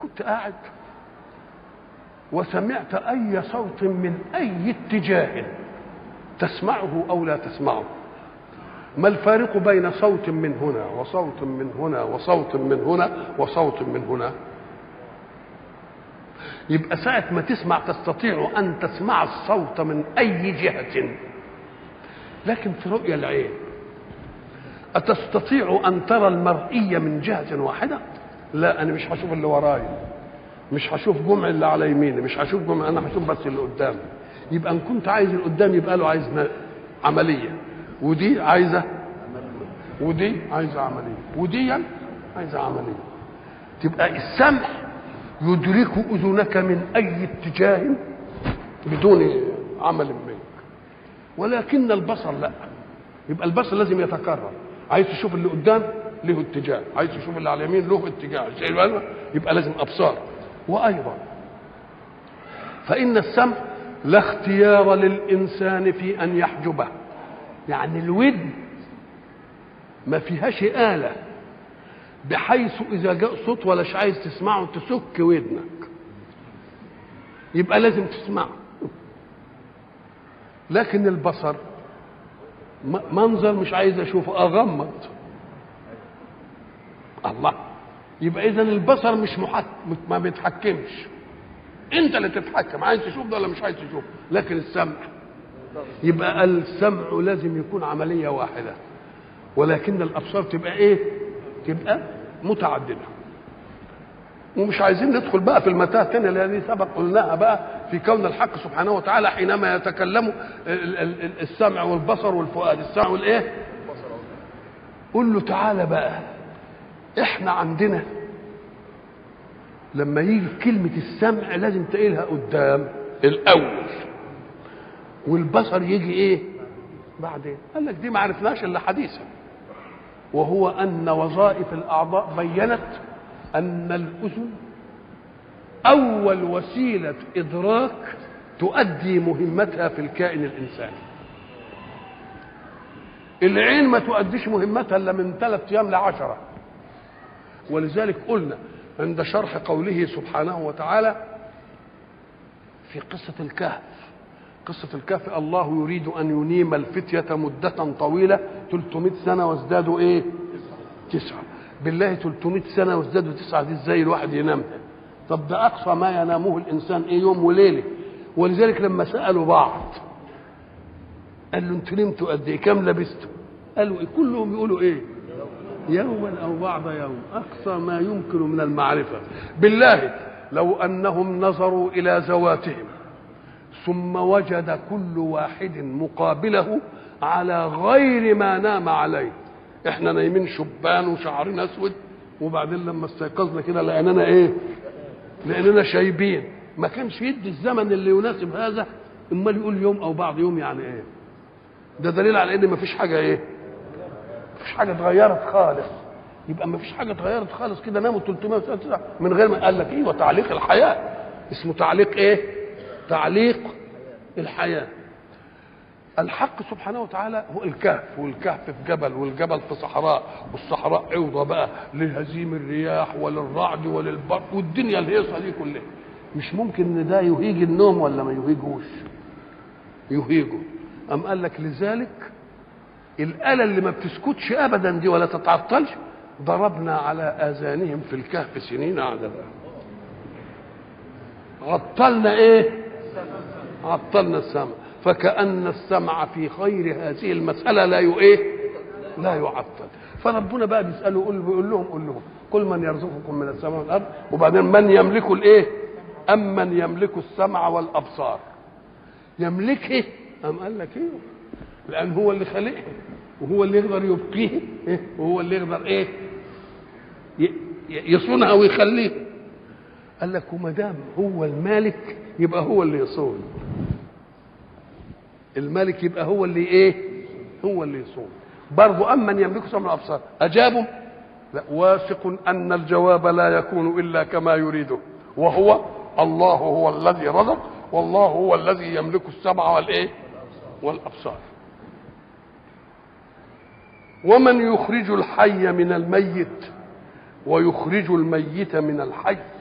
كنت قاعد وسمعت أي صوت من أي اتجاه تسمعه أو لا تسمعه ما الفارق بين صوت من هنا وصوت من هنا وصوت من هنا وصوت من هنا يبقى ساعة ما تسمع تستطيع أن تسمع الصوت من أي جهة لكن في رؤيا العين أتستطيع أن ترى المرئية من جهة واحدة لا أنا مش هشوف اللي ورايا مش هشوف جمع اللي على يميني مش هشوف جمع أنا هشوف بس اللي قدامي يبقى إن كنت عايز اللي قدامي يبقى له عايز عملية ودي عايزة ودي عايزة عملية ودي عايزة عملية تبقى السمع يدرك أذنك من أي اتجاه بدون عمل منك ولكن البصر لا يبقى البصر لازم يتكرر عايز تشوف اللي قدام له اتجاه عايز تشوف اللي على اليمين له اتجاه يبقى لازم ابصار وايضا فان السمع لا اختيار للانسان في ان يحجبه يعني الودن ما فيهاش آلة بحيث إذا جاء صوت ولاش عايز تسمعه تسك ودنك يبقى لازم تسمعه لكن البصر منظر مش عايز اشوفه اغمض الله يبقى اذا البصر مش محك... ما بيتحكمش انت اللي تتحكم عايز تشوف ده ولا مش عايز تشوف لكن السمع يبقى السمع لازم يكون عمليه واحده ولكن الابصار تبقى ايه تبقى متعدده ومش عايزين ندخل بقى في المتاهه الثانيه التي سبق قلناها بقى في كون الحق سبحانه وتعالى حينما يتكلم السمع والبصر والفؤاد السمع والايه قل له تعالى بقى احنا عندنا لما يجي كلمة السمع لازم تقيلها قدام الأول والبصر يجي إيه؟ بعدين قال لك دي ما عرفناش إلا حديثا وهو أن وظائف الأعضاء بينت أن الأذن أول وسيلة إدراك تؤدي مهمتها في الكائن الإنساني العين ما تؤديش مهمتها إلا من ثلاث أيام لعشرة ولذلك قلنا عند شرح قوله سبحانه وتعالى في قصة الكهف قصة الكهف الله يريد أن ينيم الفتية مدة طويلة 300 سنة وازدادوا إيه؟ تسعة بالله 300 سنة وازدادوا تسعة دي إزاي الواحد ينام طب ده أقصى ما ينامه الإنسان إيه يوم وليلة ولذلك لما سألوا بعض قال له أنتوا نمتوا قد إيه؟ كم لبستوا؟ قالوا إيه؟ كلهم يقولوا إيه؟ يوما او بعض يوم اقصى ما يمكن من المعرفه بالله لو انهم نظروا الى ذواتهم ثم وجد كل واحد مقابله على غير ما نام عليه احنا نايمين شبان وشعرنا اسود وبعدين لما استيقظنا كده لقينانا ايه لقينانا شايبين ما كانش يدي الزمن اللي يناسب هذا امال يقول يوم او بعض يوم يعني ايه ده دليل على ان مفيش حاجه ايه مفيش حاجه اتغيرت خالص يبقى مفيش حاجه اتغيرت خالص كده ناموا 309 من غير ما قال لك ايه وتعليق الحياه اسمه تعليق ايه تعليق الحياه الحق سبحانه وتعالى هو الكهف والكهف في جبل والجبل في صحراء والصحراء عوضة بقى لهزيم الرياح وللرعد وللبرق والدنيا الهيصة دي كلها مش ممكن ان ده يهيج النوم ولا ما يهيجوش يهيجه أم قال لك لذلك الآلة اللي ما بتسكتش أبدا دي ولا تتعطلش ضربنا على آذانهم في الكهف سنين عددا عطلنا إيه؟ عطلنا السمع فكأن السمع في خير هذه المسألة لا إيه؟ لا يعطل فربنا بقى بيسأله يقول بيقول لهم قول لهم كل من يرزقكم من السماء والأرض وبعدين من يملك الإيه؟ أم من يملك السمع والأبصار يملكه أم قال لك إيه؟ لان هو اللي خلقه وهو اللي يقدر يبقيه إيه؟ وهو اللي يقدر ايه يصونها ويخليه قال لك وما دام هو المالك يبقى هو اللي يصون الملك يبقى هو اللي ايه هو اللي يصون برضه امن يملك سمع الابصار اجابوا لا واثق ان الجواب لا يكون الا كما يريده وهو الله هو الذي رزق والله هو الذي يملك السمع والايه والابصار ومن يخرج الحي من الميت ويخرج الميت من الحي